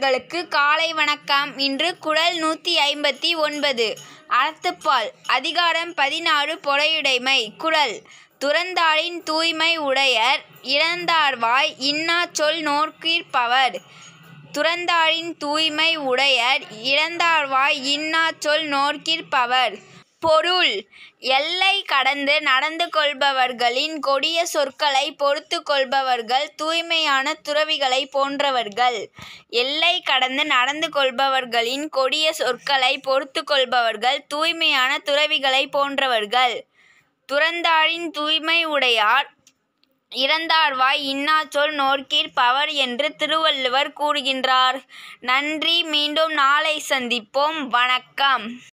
நேயர்களுக்கு காலை வணக்கம் இன்று குறள் நூற்றி ஐம்பத்தி ஒன்பது அறத்துப்பால் அதிகாரம் பதினாறு பொறையுடைமை குறள் துறந்தாரின் தூய்மை உடையர் இறந்தார்வாய் இன்னாச் சொல் நோற்கிற்பவர் துறந்தாரின் தூய்மை உடையர் இறந்தார்வாய் இன்னாச் சொல் நோற்கிற்பவர் பொருள் எல்லை கடந்து நடந்து கொள்பவர்களின் கொடிய சொற்களை பொறுத்து கொள்பவர்கள் தூய்மையான துறவிகளை போன்றவர்கள் எல்லை கடந்து நடந்து கொள்பவர்களின் கொடிய சொற்களை பொறுத்து கொள்பவர்கள் தூய்மையான துறவிகளை போன்றவர்கள் துறந்தாரின் தூய்மை உடையார் இறந்தார்வாய் இன்னாச்சொல் நோற்கிற் பவர் என்று திருவள்ளுவர் கூறுகின்றார் நன்றி மீண்டும் நாளை சந்திப்போம் வணக்கம்